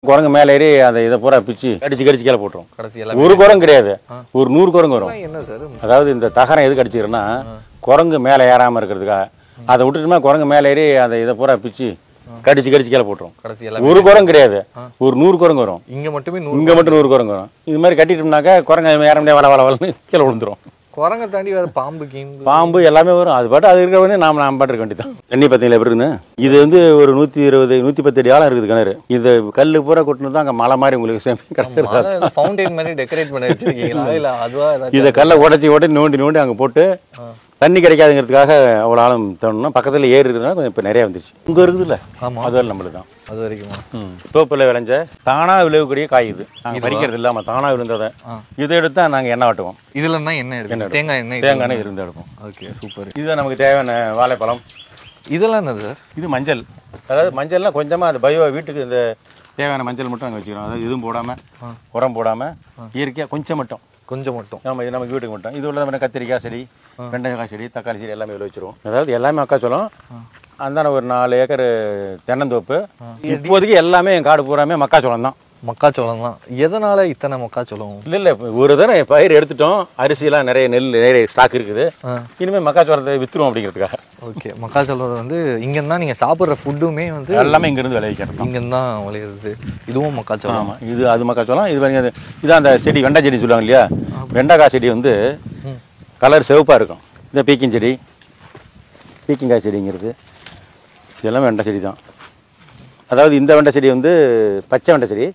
குரங்கு மேலே ஏறி அதை இதை பூரா பிச்சு கடிச்சு கடிச்சு கீழே போட்டுரும் கடைசி எல்லாம் ஒரு குரங்கு கிடையாது ஒரு நூறு குரங்கு வரும் என்ன சார் அதாவது இந்த தகரம் எது கடிச்சிக்கிறன்னா குரங்கு மேலே ஏறாமல் இருக்கிறதுக்காக அதை விட்டுட்டுமா குரங்கு மேலே ஏறி அதை இதை பூரா பிச்சு கடிச்சு கடிச்சு கீழே போட்டுரும் கடைசி எல்லாம் ஒரு குரங்கு கிடையாது ஒரு நூறு குரங்கு வரும் இங்க மட்டுமே நூறு இங்கே மட்டும் நூறு குரங்கு வரும் இது மாதிரி கட்டிட்டோம்னாக்கா குரங்கு ஏற முடியாது வள வள வளன்னு கீழே விழுந்துரும் குரங்க தாண்டி வேற பாம்பு கீம்பு பாம்பு எல்லாமே வரும் அது பாட்டு அது இருக்கிற வந்து நாம நாம் பாட்டு இருக்க வேண்டியதான் தண்ணி பார்த்தீங்களா எப்படி இருக்குன்னு இது வந்து ஒரு நூற்றி இருபது நூற்றி பத்து அடி ஆழம் இருக்குது கிணறு இது கல் பூரா கொட்டினது தான் அங்கே மலை மாதிரி உங்களுக்கு சேமி கிடக்குறது ஃபவுண்டைன் மாதிரி டெக்கரேட் பண்ணி வச்சிருக்கீங்களா இல்ல அதுவா ஏதாச்சும் இதை கல்லை உடச்சி உடச்சி நோண்டி நோண்டி அங்கே போட்டு தண்ணி கிடைக்காதுங்கிறதுக்காக அவ்வளோ ஆழம் தோணுன்னா பக்கத்தில் ஏரி இருக்கிறதுனால கொஞ்சம் இப்போ நிறையா வந்துருச்சு இங்கே இருக்குதுல்ல ஆமா அதுவரை நம்மளுக்கு தான் அது வரைக்குமா தோப்பில் விளைஞ்ச தானாக விளையக்கூடிய காய் இது நாங்கள் பறிக்கிறது இல்லாமல் தானாக விழுந்ததை இதை எடுத்தா நாங்கள் எண்ணெய் வாட்டுவோம் இதுல இருந்தா என்ன எடுக்கும் தேங்காய் எண்ணெய் தேங்காய் எண்ணெய் இருந்து எடுப்போம் ஓகே சூப்பர் இதுதான் நமக்கு தேவையான வாழைப்பழம் இதெல்லாம் என்னது சார் இது மஞ்சள் அதாவது மஞ்சள்லாம் கொஞ்சமாக அது பயோ வீட்டுக்கு இந்த தேவையான மஞ்சள் மட்டும் நாங்கள் வச்சுக்கிறோம் அதாவது இதுவும் போடாமல் உரம் போடாமல் இயற்கையாக கொஞ்சம் மட்டும் கொஞ்சம் மட்டும் நம்ம இது நமக்கு வீட்டுக்கு மட்டும் இது உள்ள நம்ம கத்திரிக்காய் செடி வெண்டைக்காய் செடி தக்காளி செடி எல்லாமே இதில் வச்சிருவோம் அதாவது எல்லாமே மக்காச்சோளம் அந்தான ஒரு நாலு ஏக்கர் தென்னந்தோப்பு இப்போதைக்கு எல்லாமே என் காடு பூராமே மக்காச்சோளம் தான் மக்காச்சோளம் தான் எதனால இத்தனை மக்காச்சோளம் இல்லை இல்லை ஒரு தடவை பயிர் எடுத்துட்டோம் அரிசிலாம் நிறைய நெல் நிறைய ஸ்டாக் இருக்குது ஆ. இனிமேல் மக்காச்சோளத்தை விற்றுருவோம் அப்படிங்கிறதுக்காக ஓகே மக்காச்சோளம் வந்து இங்க இருந்தா நீங்க சாப்பிடுற ஃபுட்டுமே வந்து எல்லாமே இங்கேருந்து விளைவிக்கிறது தான் இங்க தான் விளையுது இதுவும் மக்காச்சோளம் ஆமாம் இது அது மக்காச்சோளம் இது பாருங்க இது- இதான் அந்த செடி வெண்டை செடி சொல்லுவாங்க இல்லையா வெண்டைக்காய் செடி வந்து ம். கலர் சிவப்பாக இருக்கும் இந்த பீக்கிங் செடி பீக்கிங்காய் செடிங்கிறது இதெல்லாம் வெண்டை செடி தான் அதாவது இந்த வெண்டை செடி வந்து பச்சை வெண்டை செடி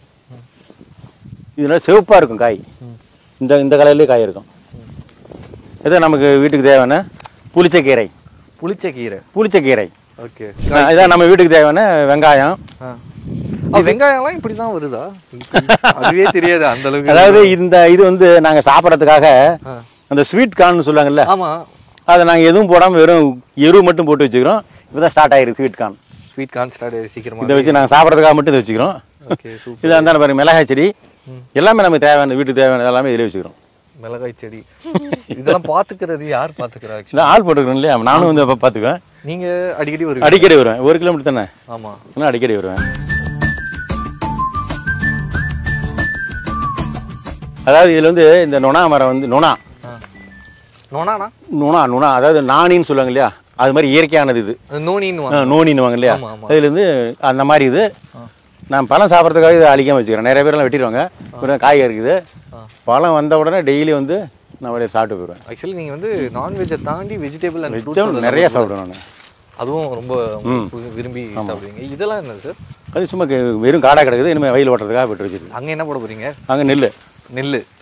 இதனால சிவப்பாக இருக்கும் காய் இந்த இந்த கலர்லேயே காய் இருக்கும் இது நமக்கு வீட்டுக்கு தேவையான புளிச்சக்கீரை புளிச்ச கீரை புளிச்சக்கீரை ஓகே ஆ, இதான் நம்ம வீட்டுக்கு தேவையான வெங்காயம் வெங்காயம்லாம் இப்படி தான் வருதா அதுவே தெரியாது அந்த அளவுக்கு அதாவது இந்த இது வந்து நாங்க சாப்பிட்றதுக்காக ஆ. அந்த ஸ்வீட் கார்ன் சொல்லுவாங்கல்ல ஆமா அதை நாங்க எதுவும் போடாம வெறும் எரு மட்டும் போட்டு வச்சுக்கிறோம் இப்பதான் ஸ்டார்ட் ஆயிருக்கு sweet corn sweet corn start சீக்கிரமா இதை வச்சு நாங்க சாப்பிட்றதுக்காக மட்டும் இதை வச்சுக்கிறோம் ஓகே சூப்பர் இதாக இருந்தாலும் பாருங்க மிளகாய் செடி எல்லாமே நமக்கு தேவையான வீட்டுக்கு தேவையான எல்லாமே இதில் வச்சுக்கிறோம் மிளகாய் செடி இதெல்லாம் பாத்துக்கிறது யார் பாத்துக்கிறா actually? இந்த ஆள் போட்டுக்கிறோம் இல்லையா நானும் வந்து அப்போ பார்த்துக்குவேன் நீங்க அடிக்கடி வருவீங்க அடிக்கடி வருவேன் ஒரு கிலோமீட்டர் தானே ஆமா இன்னும் அடிக்கடி வருவேன் அதாவது இதுல வந்து இந்த நொணா மரம் வந்து நொணா ஆ. நோனானா நுணா நுணா அதாவது நாணின்னு சொல்லுவாங்க இல்லையா அது மாதிரி இயற்கையானது இது அது நோனின்னு ஆ, நோனின்னுவாங்க இல்லையா ஆமா, ஆமா. அதுல இருந்து அந்த மாதிரி இது நான் பழம் சாப்பிட்றதுக்காக இதை அழிக்காம வச்சுக்கிறேன் நிறைய பேர்லாம் வெட்டிடுவாங்க ஒரு காய் இருக்குது ஆ. பழம் வந்த உடனே டெய்லி வந்து நான் அப்படியே சாப்பிட்டு போயிடுவேன் ஆக்சுவலி நீங்க வந்து நான்வெஜ்ஜை தாண்டி வெஜிடபிள் அண்ட் வெஜ்ஜம் நிறைய சாப்பிடுவேன் நான் அதுவும் ரொம்ப உங்களுக்கு விரும்பி சாப்பிடுவீங்க இதெல்லாம் என்ன சார் அது சும்மா கே- வெறும் காடாக கிடக்குது இனிமேல் வெயில் ஓட்டுறதுக்காக விட்டு வச்சிருக்கு அங்க என்ன போட போறீங்க அங்கே நெல் நெல்லு